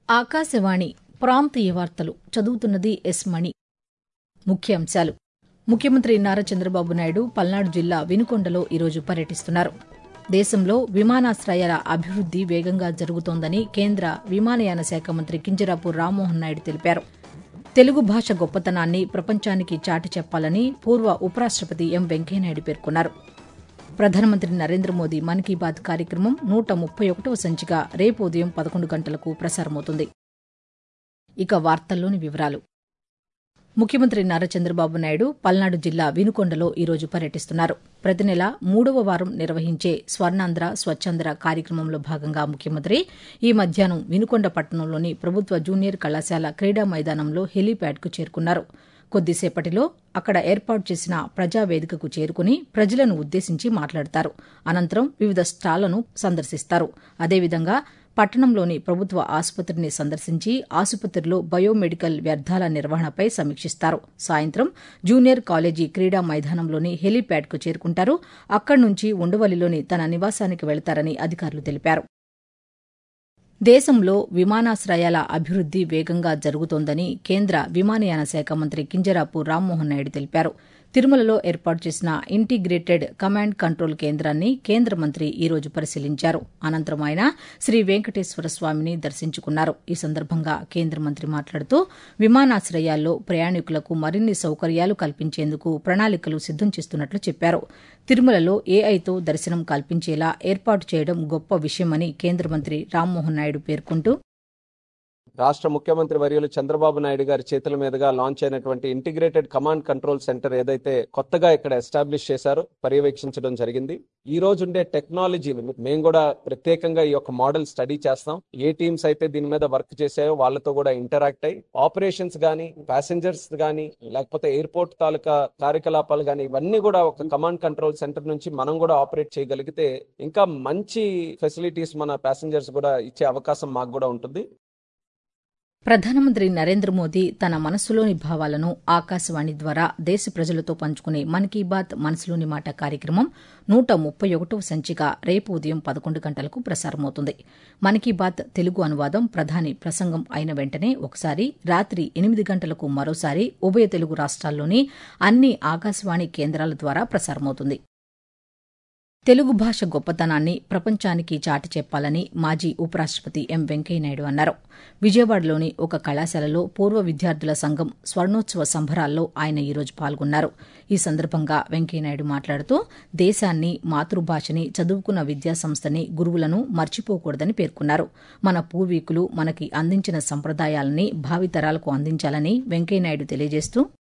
ఆకాశవాణి ప్రాంతీయ వార్తలు చదువుతున్నది ఎస్ మణి ముఖ్యాంశాలు ముఖ్యమంత్రి నారా చంద్రబాబు నాయుడు పల్నాడు జిల్లా వినుకొండలో ఈరోజు పర్యటిస్తున్నారు దేశంలో విమానాశ్రయాల అభివృద్ది వేగంగా జరుగుతోందని కేంద్ర విమానయాన శాఖ మంత్రి కింజరాపు రామ్మోహన్ నాయుడు తెలిపారు తెలుగు భాష గొప్పతనాన్ని ప్రపంచానికి చాటి చెప్పాలని పూర్వ ఉపరాష్టపతి ఎం వెంకయ్యనాయుడు పేర్కొన్నారు ప్రధానమంత్రి నరేంద్ర మోదీ మన్ కీ బాత్ కార్యక్రమం నూట ముప్పై ఒకటవ సంచిక రేపు ఉదయం పదకొండు గంటలకు ప్రసారమవుతుంది ఇక వార్తల్లోని వివరాలు ముఖ్యమంత్రి నారా చంద్రబాబు నాయుడు పల్నాడు జిల్లా వినుకొండలో ఈరోజు పర్యటిస్తున్నారు ప్రతి నెల మూడవ వారం నిర్వహించే స్వర్ణాంధ్ర స్వచ్ఛాంధ్ర కార్యక్రమంలో భాగంగా ముఖ్యమంత్రి ఈ మధ్యాహ్నం వినుకొండ పట్టణంలోని ప్రభుత్వ జూనియర్ కళాశాల క్రీడా మైదానంలో హెలీప్యాడ్కు చేరుకున్నారు కొద్దిసేపటిలో అక్కడ ఏర్పాటు చేసిన ప్రజావేదికకు చేరుకుని ప్రజలను ఉద్దేశించి మాట్లాడతారు అనంతరం వివిధ స్టాళ్లను సందర్శిస్తారు అదేవిధంగా పట్టణంలోని ప్రభుత్వ ఆసుపత్రిని సందర్శించి ఆసుపత్రిలో బయోమెడికల్ వ్యర్థాల నిర్వహణపై సమీక్షిస్తారు సాయంత్రం జూనియర్ కాలేజీ క్రీడా మైదానంలోని హెలీప్యాడ్కు చేరుకుంటారు అక్కడి నుంచి ఉండవల్లిలోని తన నివాసానికి వెళతారని అధికారులు తెలిపారు దేశంలో విమానాశ్రయాల అభివృద్ది వేగంగా జరుగుతోందని కేంద్ర విమానయాన శాఖ మంత్రి కింజరాపు రామ్మోహన్ నాయుడు తెలిపారు తిరుమలలో ఏర్పాటు చేసిన ఇంటిగ్రేటెడ్ కమాండ్ కంట్రోల్ కేంద్రాన్ని కేంద్ర మంత్రి ఈ రోజు పరిశీలించారు అనంతరం ఆయన శ్రీ వెంకటేశ్వర స్వామిని దర్శించుకున్నారు ఈ సందర్భంగా కేంద్ర మంత్రి మాట్లాడుతూ విమానాశ్రయాల్లో ప్రయాణికులకు మరిన్ని సౌకర్యాలు కల్పించేందుకు ప్రణాళికలు సిద్దం చేస్తున్నట్లు చెప్పారు తిరుమలలో ఏఐతో దర్శనం కల్పించేలా ఏర్పాటు చేయడం గొప్ప విషయమని కేంద్ర మంత్రి రామ్మోహన్ నాయుడు పేర్కొంటూ రాష్ట్ర ముఖ్యమంత్రి వర్యులు చంద్రబాబు నాయుడు గారి చేతుల మీదుగా లాంచ్ అయినటువంటి ఇంటిగ్రేటెడ్ కమాండ్ కంట్రోల్ సెంటర్ ఏదైతే కొత్తగా ఇక్కడ ఎస్టాబ్లిష్ చేశారో పర్యవేక్షించడం జరిగింది ఈ రోజు ఉండే టెక్నాలజీ మేము కూడా ప్రత్యేకంగా ఈ యొక్క మోడల్ స్టడీ చేస్తాం ఏ టీమ్స్ అయితే దీని మీద వర్క్ చేసాయో వాళ్ళతో కూడా ఇంటరాక్ట్ అయ్యి ఆపరేషన్స్ గానీ ప్యాసింజర్స్ గానీ లేకపోతే ఎయిర్పోర్ట్ తాలూకా కార్యకలాపాలు గానీ ఇవన్నీ కూడా ఒక కమాండ్ కంట్రోల్ సెంటర్ నుంచి మనం కూడా ఆపరేట్ చేయగలిగితే ఇంకా మంచి ఫెసిలిటీస్ మన ప్యాసింజర్స్ కూడా ఇచ్చే అవకాశం మాకు కూడా ఉంటుంది ప్రధానమంత్రి నరేంద్ర మోదీ తన మనసులోని భావాలను ఆకాశవాణి ద్వారా దేశ ప్రజలతో పంచుకునే మన్ కీ బాత్ మనసులోని మాట కార్యక్రమం నూట ముప్పై ఒకటవ సంచిక రేపు ఉదయం పదకొండు గంటలకు ప్రసారమవుతుంది మన్ కీ బాత్ తెలుగు అనువాదం ప్రధాని ప్రసంగం అయిన వెంటనే ఒకసారి రాత్రి ఎనిమిది గంటలకు మరోసారి ఉభయ తెలుగు రాష్ట్రాల్లోని అన్ని ఆకాశవాణి కేంద్రాల ద్వారా ప్రసారమవుతుంది తెలుగు భాష గొప్పతనాన్ని ప్రపంచానికి చాటి చెప్పాలని మాజీ ఉపరాష్టపతి ఎం వెంకయ్యనాయుడు అన్నారు విజయవాడలోని ఒక కళాశాలలో పూర్వ విద్యార్థుల సంఘం స్వర్ణోత్సవ సంబరాల్లో ఆయన ఈరోజు పాల్గొన్నారు ఈ సందర్భంగా వెంకయ్యనాయుడు మాట్లాడుతూ దేశాన్ని మాతృభాషని చదువుకున్న విద్యాసంస్థని గురువులను మర్చిపోకూడదని పేర్కొన్నారు మన పూర్వీకులు మనకి అందించిన సంప్రదాయాలని భావితరాలకు అందించాలని వెంకయ్యనాయుడు తెలియజేస్తూ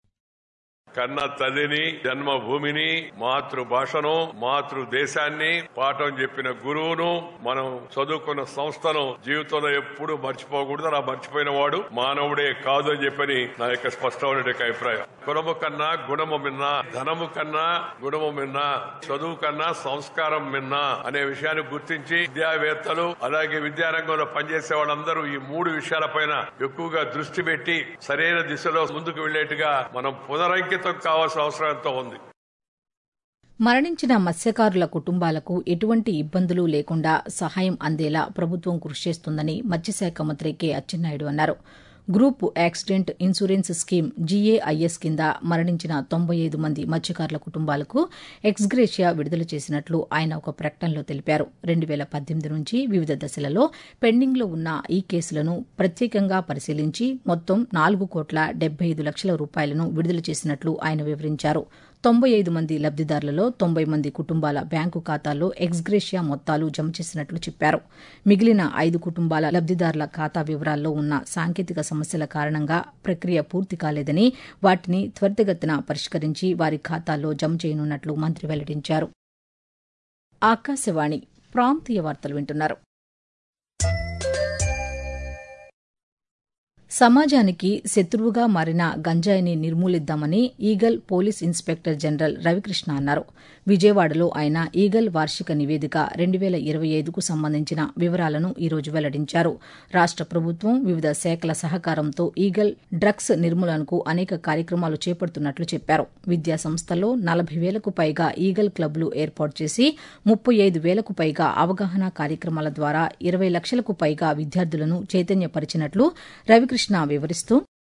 కన్న తల్లిని జన్మభూమిని మాతృభాషను మాతృ దేశాన్ని పాఠం చెప్పిన గురువును మనం చదువుకున్న సంస్థను జీవితంలో ఎప్పుడు మర్చిపోకూడదు అలా మర్చిపోయిన వాడు మానవుడే కాదు అని చెప్పని నా యొక్క స్పష్టమైన అభిప్రాయం కులము కన్నా గుణము మిన్నా ధనము కన్నా గుణము మిన్నా చదువు కన్నా సంస్కారం మిన్నా అనే విషయాన్ని గుర్తించి విద్యావేత్తలు అలాగే విద్యారంగంలో పనిచేసే వాళ్ళందరూ ఈ మూడు విషయాలపైన ఎక్కువగా దృష్టి పెట్టి సరైన దిశలో ముందుకు వెళ్లేట్టుగా మనం పునరంకితం కావాల్సిన అవసరం ఎంతో ఉంది మరణించిన మత్స్యకారుల కుటుంబాలకు ఎటువంటి ఇబ్బందులు లేకుండా సహాయం అందేలా ప్రభుత్వం కృషి చేస్తుందని మత్స్యశాఖ మంత్రి కె అచ్చెన్నాయుడు అన్నారు group accident insurance scheme GAIS కింద మరణించిన తొంభై ఐదు మంది మత్స్యకారుల కుటుంబాలకు ఎక్స్గ్రేషియా విడుదల చేసినట్లు ఆయన ఒక ప్రకటనలో తెలిపారు రెండు వేల పద్దెనిమిది నుంచి వివిధ దశలలో పెండింగ్లో ఉన్న ఈ కేసులను ప్రత్యేకంగా పరిశీలించి మొత్తం నాలుగు కోట్ల డెబ్బై ఐదు లక్షల రూపాయలను విడుదల చేసినట్లు ఆయన వివరించారు తొంభై ఐదు మంది లబ్దిదారులలో తొంభై మంది కుటుంబాల బ్యాంకు ఖాతాల్లో ఎక్స్గ్రేషియా మొత్తాలు జమ చేసినట్లు చెప్పారు మిగిలిన ఐదు కుటుంబాల లబ్దిదారుల ఖాతా వివరాల్లో ఉన్న సాంకేతిక సమస్యల కారణంగా ప్రక్రియ పూర్తి కాలేదని వాటిని త్వరితగతిన పరిష్కరించి వారి ఖాతాల్లో జమ చేయనున్నట్లు మంత్రి వెల్లడించారు ఆకాశవాణి ప్రాంతీయ వార్తలు వింటున్నారు సమాజానికి శత్రువుగా మారిన గంజాయిని నిర్మూలిద్దామని EAGLE police inspector general Ravikrishna అన్నారు విజయవాడలో ఆయన ఈగల్ వార్షిక నివేదిక రెండు వేల ఇరవై ఐదుకు సంబంధించిన వివరాలను ఈరోజు వెల్లడించారు రాష్ట ప్రభుత్వం వివిధ శాఖల సహకారంతో ఈగల్ డ్రగ్స్ నిర్మూలనకు అనేక కార్యక్రమాలు చేపడుతున్నట్లు చెప్పారు విద్యా సంస్థల్లో నలభై వేలకు పైగా ఈగల్ క్లబ్లు ఏర్పాటు చేసి ముప్పై ఐదు వేలకు పైగా అవగాహన కార్యక్రమాల ద్వారా ఇరవై లక్షలకు పైగా విద్యార్థులను చైతన్యపరిచినట్లు రవికృష్ణ వివరిస్తూ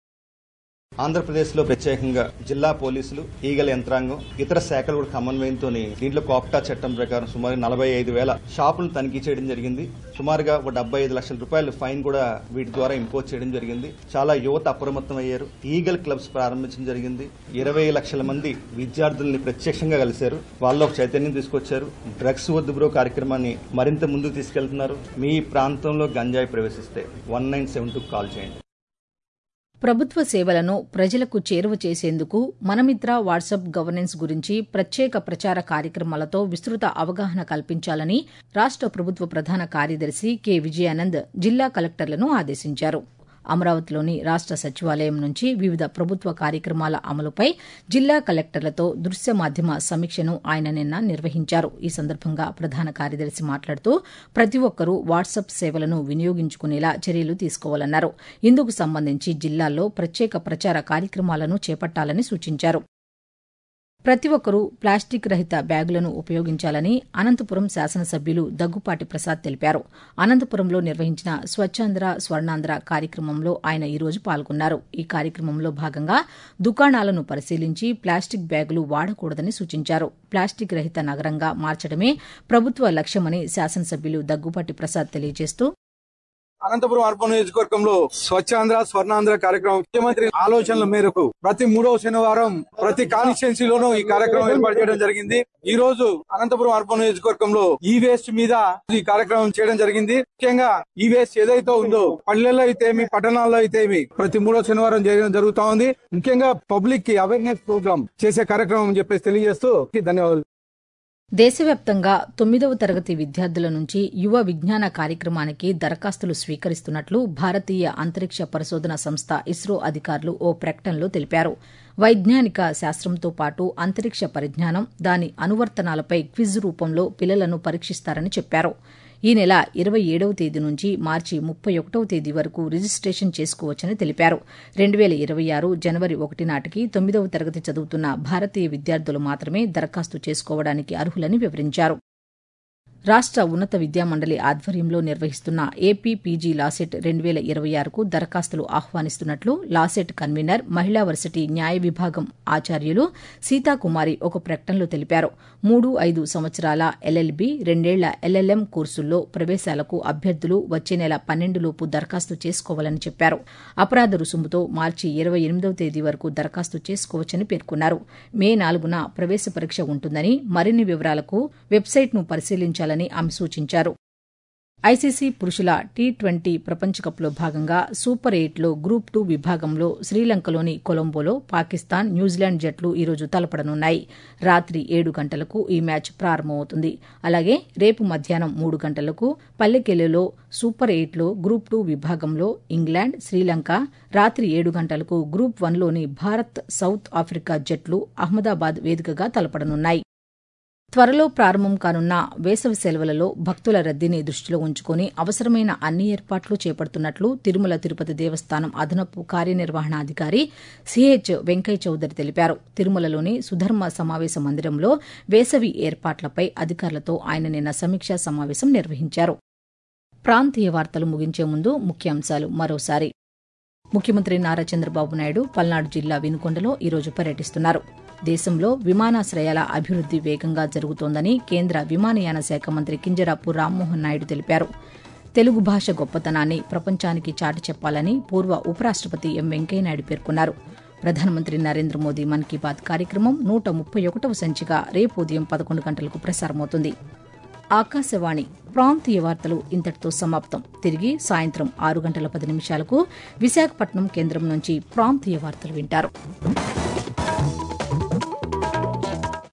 ఆంధ్రప్రదేశ్లో ప్రత్యేకంగా జిల్లా పోలీసులు ఈగల యంత్రాంగం ఇతర శాఖలు కూడా సమన్వయంతో దీంట్లో కోప్టా చట్టం ప్రకారం సుమారు నలభై ఐదు వేల షాపులను తనిఖీ చేయడం జరిగింది సుమారుగా ఒక డెబ్బై ఐదు లక్షల రూపాయల ఫైన్ కూడా వీటి ద్వారా ఇంపోజ్ చేయడం జరిగింది చాలా యువత అప్రమత్తం అయ్యారు ఈగల్ క్లబ్స్ ప్రారంభించడం జరిగింది ఇరవై లక్షల మంది విద్యార్థుల్ని ప్రత్యక్షంగా కలిశారు వాళ్ళు ఒక చైతన్యం తీసుకొచ్చారు డ్రగ్స్ వద్దు బ్రో కార్యక్రమాన్ని మరింత ముందుకు తీసుకెళ్తున్నారు మీ ప్రాంతంలో గంజాయి ప్రవేశిస్తే వన్ నైన్ సెవెన్ టూ కాల్ చేయండి ప్రభుత్వ సేవలను ప్రజలకు చేరువ చేసేందుకు మనమిత్ర వాట్సాప్ గవర్నెన్స్ గురించి ప్రత్యేక ప్రచార కార్యక్రమాలతో విస్తృత అవగాహన కల్పించాలని రాష్ట ప్రభుత్వ ప్రధాన కార్యదర్శి కె విజయానంద్ జిల్లా కలెక్టర్లను ఆదేశించారు అమరావతిలోని రాష్ట సచివాలయం నుంచి వివిధ ప్రభుత్వ కార్యక్రమాల అమలుపై జిల్లా కలెక్టర్లతో దృశ్య మాధ్యమ సమీక్షను ఆయన నిన్న నిర్వహించారు ఈ సందర్భంగా ప్రధాన కార్యదర్శి మాట్లాడుతూ ప్రతి ఒక్కరూ వాట్సాప్ సేవలను వినియోగించుకునేలా చర్యలు తీసుకోవాలన్నారు ఇందుకు సంబంధించి జిల్లాల్లో ప్రత్యేక ప్రచార కార్యక్రమాలను చేపట్టాలని సూచించారు ప్రతి ఒక్కరూ ప్లాస్టిక్ రహిత బ్యాగులను ఉపయోగించాలని అనంతపురం శాసనసభ్యులు దగ్గుపాటి ప్రసాద్ తెలిపారు అనంతపురంలో నిర్వహించిన స్వచ్ఛాంధ్ర స్వర్ణాంధ్ర కార్యక్రమంలో ఆయన ఈరోజు పాల్గొన్నారు ఈ కార్యక్రమంలో భాగంగా దుకాణాలను పరిశీలించి ప్లాస్టిక్ బ్యాగులు వాడకూడదని సూచించారు ప్లాస్టిక్ రహిత నగరంగా మార్చడమే ప్రభుత్వ లక్ష్యమని శాసనసభ్యులు దగ్గుపాటి ప్రసాద్ తెలియజేస్తూ అనంతపురం అర్బన్ నియోజకవర్గంలో స్వచ్ఛాంధ్ర స్వర్ణాంధ్ర కార్యక్రమం ముఖ్యమంత్రి ఆలోచనల మేరకు ప్రతి మూడవ శనివారం ప్రతి కాన్స్టిట్యున్సీలోనూ ఈ కార్యక్రమం ఏర్పాటు చేయడం జరిగింది ఈ రోజు అనంతపురం అర్బన్ నియోజకవర్గంలో ఈ వేస్ట్ మీద ఈ కార్యక్రమం చేయడం జరిగింది ముఖ్యంగా ఈ వేస్ట్ ఏదైతే ఉందో పల్లెల్లో అయితేమి పట్టణాల్లో అయితేమి ప్రతి మూడో శనివారం చేయడం జరుగుతా ఉంది ముఖ్యంగా పబ్లిక్ కి అవేర్నెస్ ప్రోగ్రామ్ చేసే కార్యక్రమం అని చెప్పేసి తెలియజేస్తూ ధన్యవాదాలు దేశవ్యాప్తంగా తొమ్మిదవ తరగతి విద్యార్థుల నుంచి యువ విజ్ఞాన కార్యక్రమానికి దరఖాస్తులు స్వీకరిస్తున్నట్లు భారతీయ అంతరిక్ష పరిశోధన సంస్థ ఇస్రో అధికారులు ఓ ప్రకటనలో తెలిపారు వైజ్ఞానిక శాస్త్రంతో పాటు అంతరిక్ష పరిజ్ఞానం దాని అనువర్తనాలపై క్విజ్ రూపంలో పిల్లలను పరీక్షిస్తారని చెప్పారు ఈ నెల ఇరవై ఏడవ తేదీ నుంచి మార్చి ముప్పై ఒకటవ తేదీ వరకు రిజిస్ట్రేషన్ చేసుకోవచ్చని తెలిపారు రెండు వేల ఇరవై ఆరు జనవరి ఒకటి నాటికి తొమ్మిదవ తరగతి చదువుతున్న భారతీయ విద్యార్థులు మాత్రమే దరఖాస్తు చేసుకోవడానికి అర్హులని వివరించారు రాష్ట ఉన్నత విద్యామండలి ఆధ్వర్యంలో నిర్వహిస్తున్న ఏపీ పీజీ లాసెట్ రెండు వేల ఇరవై ఆరుకు దరఖాస్తులు ఆహ్వానిస్తున్నట్లు లాసెట్ కన్వీనర్ మహిళా వర్సిటీ న్యాయ విభాగం ఆచార్యులు సీతాకుమారి ఒక ప్రకటనలో తెలిపారు మూడు ఐదు సంవత్సరాల ఎల్ఎల్బి రెండేళ్ల ఎల్ఎల్ఎం కోర్సుల్లో ప్రవేశాలకు అభ్యర్థులు వచ్చే నెల పన్నెండులోపు దరఖాస్తు చేసుకోవాలని చెప్పారు అపరాధ రుసుముతో మార్చి ఇరవై ఎనిమిదవ తేదీ వరకు దరఖాస్తు చేసుకోవచ్చని పేర్కొన్నారు మే నాలుగున ప్రవేశ పరీక్ష ఉంటుందని మరిన్ని వివరాలకు వెబ్సైట్ను పరిశీలించాలని ఆమె సూచించారు ఐసీసీ పురుషుల టీ ట్వంటీ ప్రపంచకప్లో భాగంగా సూపర్ ఎయిట్లో గ్రూప్ టూ విభాగంలో శ్రీలంకలోని కొలంబోలో పాకిస్తాన్ న్యూజిలాండ్ జట్లు ఈరోజు తలపడనున్నాయి రాత్రి ఏడు గంటలకు ఈ మ్యాచ్ ప్రారంభమవుతుంది అలాగే రేపు మధ్యాహ్నం మూడు గంటలకు పల్లెకెల్లులో సూపర్ ఎయిట్లో గ్రూప్ టూ విభాగంలో ఇంగ్లాండ్ శ్రీలంక రాత్రి ఏడు గంటలకు గ్రూప్ వన్లోని భారత్ సౌత్ ఆఫ్రికా జట్లు అహ్మదాబాద్ వేదికగా తలపడనున్నాయి త్వరలో ప్రారంభం కానున్న వేసవి సెలవులలో భక్తుల రద్దీని దృష్టిలో ఉంచుకుని అవసరమైన అన్ని ఏర్పాట్లు చేపడుతున్నట్లు తిరుమల తిరుపతి దేవస్థానం అదనపు కార్యనిర్వహణాధికారి సిహెచ్ వెంకయ్య చౌదరి తెలిపారు తిరుమలలోని సుధర్మ సమావేశ మందిరంలో వేసవి ఏర్పాట్లపై అధికారులతో ఆయన నిన్న సమీక్షా సమావేశం నిర్వహించారు ప్రాంతీయ వార్తలు ముగించే ముందు ముఖ్యాంశాలు మరోసారి ముఖ్యమంత్రి నారా చంద్రబాబు నాయుడు పల్నాడు జిల్లా వినుకొండలో ఈరోజు పర్యటిస్తున్నారు దేశంలో విమానాశ్రయాల అభివృద్ది వేగంగా జరుగుతోందని కేంద్ర విమానయాన శాఖ మంత్రి కింజరాపు రామ్మోహన్ నాయుడు తెలిపారు తెలుగు భాష గొప్పతనాన్ని ప్రపంచానికి చాటి చెప్పాలని పూర్వ ఉపరాష్టపతి ఎం వెంకయ్యనాయుడు పేర్కొన్నారు ప్రధానమంత్రి నరేంద్ర మోదీ మన్ కీ బాత్ కార్యక్రమం నూట ముప్పై ఒకటవ సంచిక రేపు ఉదయం పదకొండు గంటలకు ప్రసారమవుతుంది ఆకాశవాణి ప్రాంతీయ వార్తలు ఇంతటితో సమాప్తం తిరిగి సాయంత్రం ఆరు గంటల పది నిమిషాలకు విశాఖపట్నం కేంద్రం నుంచి ప్రాంతీయ వార్తలు వింటారు